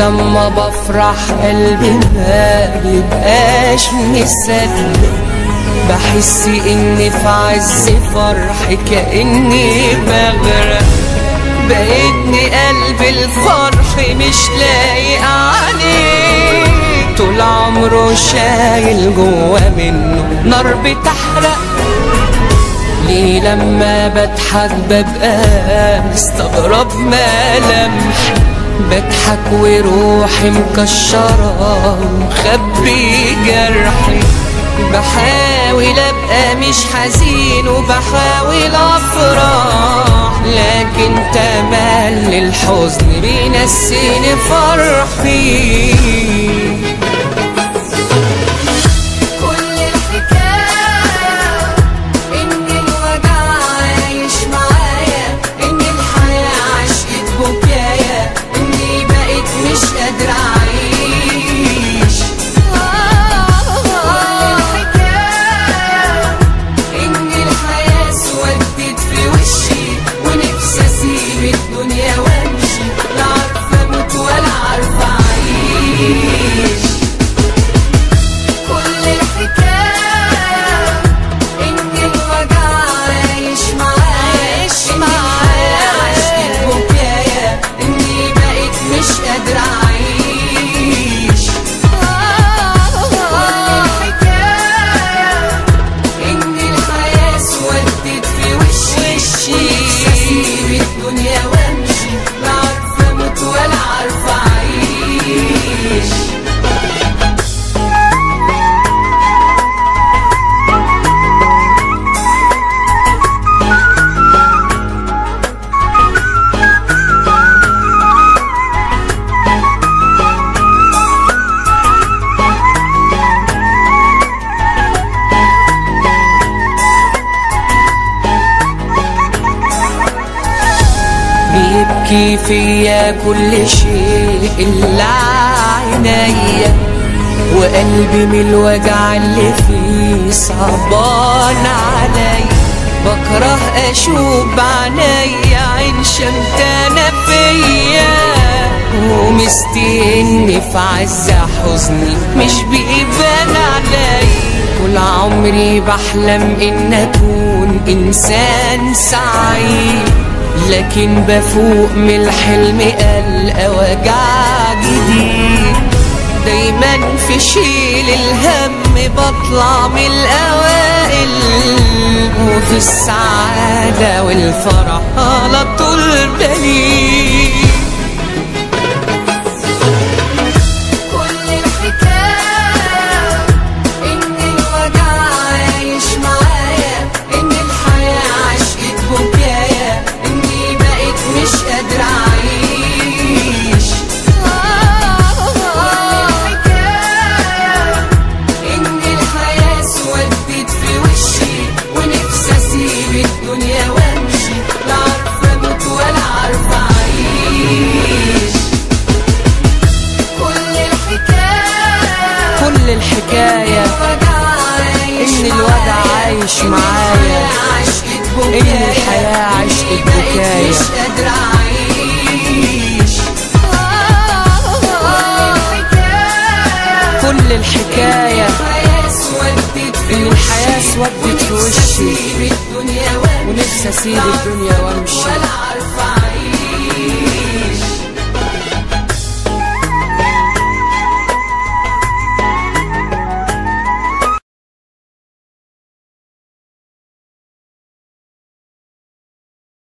ولما بفرح قلبي ما بيبقاش مصدق بحس اني في عز فرح كاني بغرق بقيتني قلب الفرح مش لايق عليه طول عمره شايل جوا منه نار بتحرق ليه لما بضحك ببقى مستغرب ملامحي بضحك وروحي مكشرة ومخبي جرحي بحاول ابقى مش حزين وبحاول افرح لكن تمل الحزن بينسيني فرحي كل الحكاية إن الوجع عايش معايا إن الحياة عشقت بكايا إني بقيت مش قادرة أعيش كل الحكاية إن الحياة اسودت في وشي ونفسي أسيب الدنيا وأمشي لا عارفة أموت ولا عارفة أعيش كل الحكاية إن الوجع عايش معايا إن الحياة عشقت بكايا إني بقيت مش قادرة أعيش كل الحكاية إن الحياة اسودت في وشي نفسي أسيب الدنيا وأمشي لا عارفة أموت ولا عارفة أعيش بيبكي فيا كل شيء إلا عينيا وقلبي من الوجع اللي فيه صعبان علي بكره اشوف بعينيا عين شمتانة فيا ومستني في عز حزني مش بيبان علي طول عمري بحلم ان اكون انسان سعيد لكن بفوق من الحلم ألقى وجع جديد دايما في شيل الهم بطلع من الأوائل وفي السعادة والفرح على طول بليد كل الحكاية إن الوجع عايش معايا إن الحياة عشقت بكايا إني بقيت مش قادرة أعيش كل الحكاية إن الحياة اسودت في وشي ونفسي أسيب الدنيا وأمشي لا عارفة أموت ولا عارفة أعيش كل الحكاية كل الحكاية إن الوجع عايش معايا إن الحياة عشقت بكايا مش قادرة أعيش كل الحكاية إن الحياة اسودت في وشي ونفسي ونفسي أسيب الدنيا وأمشي ولا عارفة